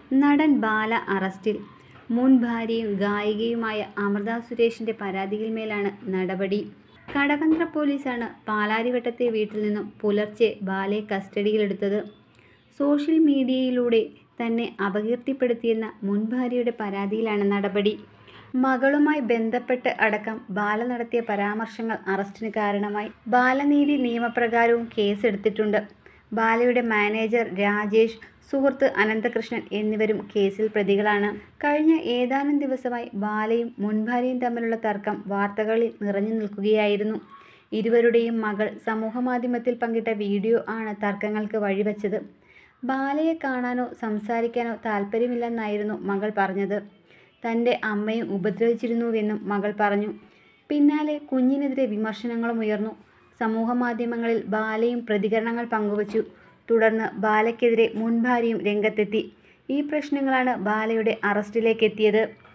നടൻ ബാല അറസ്റ്റിൽ മുൻ ഭാര്യയും ഗായികയുമായ അമൃത സുരേഷിന്റെ പരാതിയിന്മേലാണ് നടപടി കടവന്ത്ര പോലീസാണ് പാലാരിവട്ടത്തെ വീട്ടിൽ നിന്നും പുലർച്ചെ ബാലയെ കസ്റ്റഡിയിലെടുത്തത് സോഷ്യൽ മീഡിയയിലൂടെ തന്നെ അപകീർത്തിപ്പെടുത്തിയെന്ന മുൻ ഭാര്യയുടെ പരാതിയിലാണ് നടപടി മകളുമായി ബന്ധപ്പെട്ട് അടക്കം ബാല നടത്തിയ പരാമർശങ്ങൾ അറസ്റ്റിന് കാരണമായി ബാലനീതി നിയമപ്രകാരവും കേസെടുത്തിട്ടുണ്ട് ബാലയുടെ മാനേജർ രാജേഷ് സുഹൃത്ത് അനന്തകൃഷ്ണൻ എന്നിവരും കേസിൽ പ്രതികളാണ് കഴിഞ്ഞ ഏതാനും ദിവസമായി ബാലയും മുൻഭാര്യയും തമ്മിലുള്ള തർക്കം വാർത്തകളിൽ നിറഞ്ഞു നിൽക്കുകയായിരുന്നു ഇരുവരുടെയും മകൾ സമൂഹമാധ്യമത്തിൽ പങ്കിട്ട വീഡിയോ ആണ് തർക്കങ്ങൾക്ക് വഴിവെച്ചത് ബാലയെ കാണാനോ സംസാരിക്കാനോ താല്പര്യമില്ലെന്നായിരുന്നു മകൾ പറഞ്ഞത് തൻ്റെ അമ്മയെ ഉപദ്രവിച്ചിരുന്നുവെന്നും മകൾ പറഞ്ഞു പിന്നാലെ കുഞ്ഞിനെതിരെ വിമർശനങ്ങളും ഉയർന്നു സമൂഹമാധ്യമങ്ങളിൽ ബാലയും പ്രതികരണങ്ങൾ പങ്കുവച്ചു തുടർന്ന് ബാലയ്ക്കെതിരെ മുൻ ഭാര്യയും രംഗത്തെത്തി ഈ പ്രശ്നങ്ങളാണ് ബാലയുടെ അറസ്റ്റിലേക്കെത്തിയത്